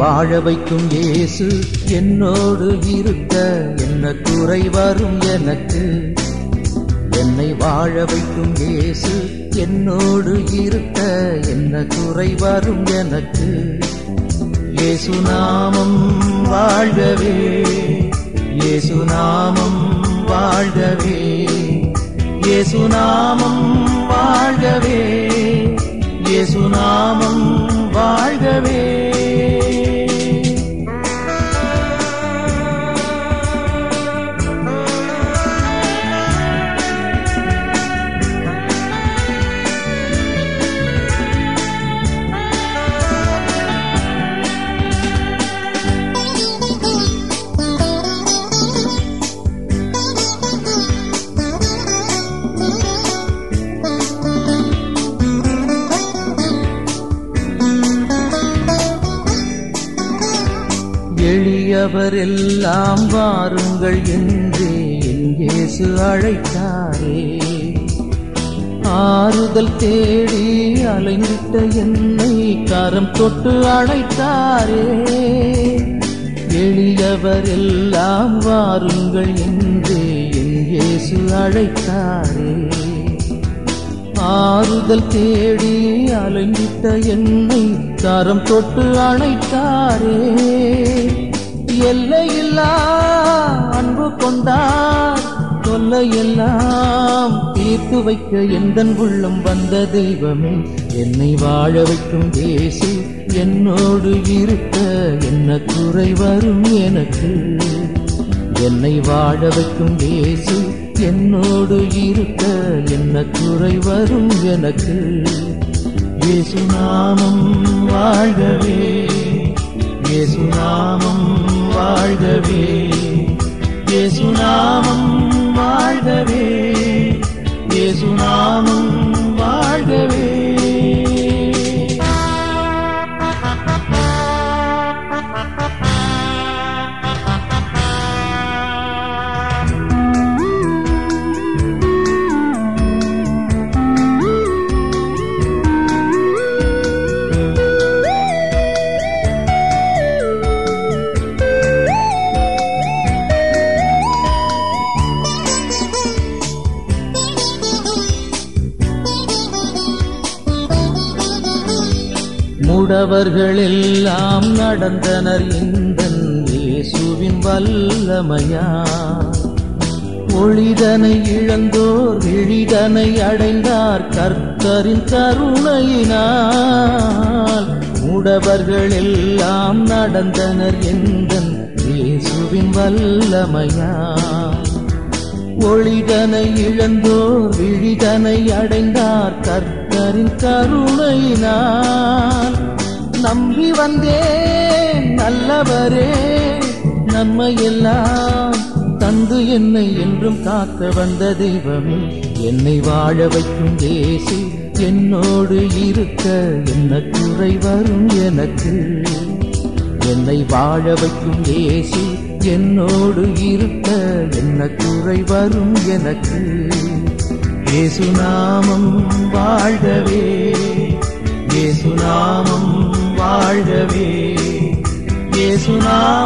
வாழ வைக்கும் இயேசு என்னோடு இருக்க என்ன குறை வரும் எனக்கு என்னை வாழ வைக்கும் இயேசு என்னோடு இருக்க என்ன குறை வரும் எனக்கு இயேசு நாமம் வாழ்கவே இயேசு நாமம் வாழ்கவே இயேசு நாமம் வாழ்கவே இயேசு நாமம் வாழ்கவே எளியவர் எல்லாம் வாருங்கள் என்றே என் இயேசு அழைத்தாரே ஆறுதல் தேடி அலைந்திட்ட என்னை கரம் தொட்டு அழைத்தாரே எளியவர் எல்லாம் வாருங்கள் என்றே என் இயேசு அழைத்தாரே ஆறுதல் தேடி அலைந்திட்ட என்னை கரம் தொட்டு அணைத்தாரே எல்லையில்லா அன்பு கொண்டார் தொல்லையெல்லாம் தீர்த்து வைக்க எந்தன் உள்ளம் வந்த தெய்வமே என்னை வாழ வைக்கும் தேசு என்னோடு இருக்க என்ன குறை வரும் எனக்கு என்னை வாழ வைக்கும் இயேசு என்னோடு இருக்க என்ன குறை வரும் எனக்கு இயேசு நாமம் வாழ்கவே இயேசு நாமம் வாழ்கவே இயேசு நாமம் வாழ்கவே இயேசு நாமம் வாழ்கவே முடவர்கள் எல்லாம் நடந்தனர் இந்த இயேசுவின் வல்லமையா ஒளிதனை இழந்தோர் விழிதனை அடைந்தார் கர்த்தரின் கருணையினால் முடவர்கள் எல்லாம் நடந்தனர் எந்த இயேசுவின் வல்லமையா ஒளிதனை இழந்தோர் விழிதனை அடைந்தார் கர்த்தரின் கருணையினால் நம்பி வந்தேன் நல்லவரே நன்மையெல்லாம் தந்து என்னை என்றும் காக்க வந்த தெய்வமே என்னை வாழ வைக்கும் தேசி என்னோடு இருக்க என்ன குறை வரும் எனக்கு என்னை வாழ வைக்கும் தேசி என்னோடு இருக்க என்ன குறை வரும் எனக்கு இயேசு நாமம் வாழ்கவே இயேசு நாமம் வாழ்கவே இயேசு நாமம்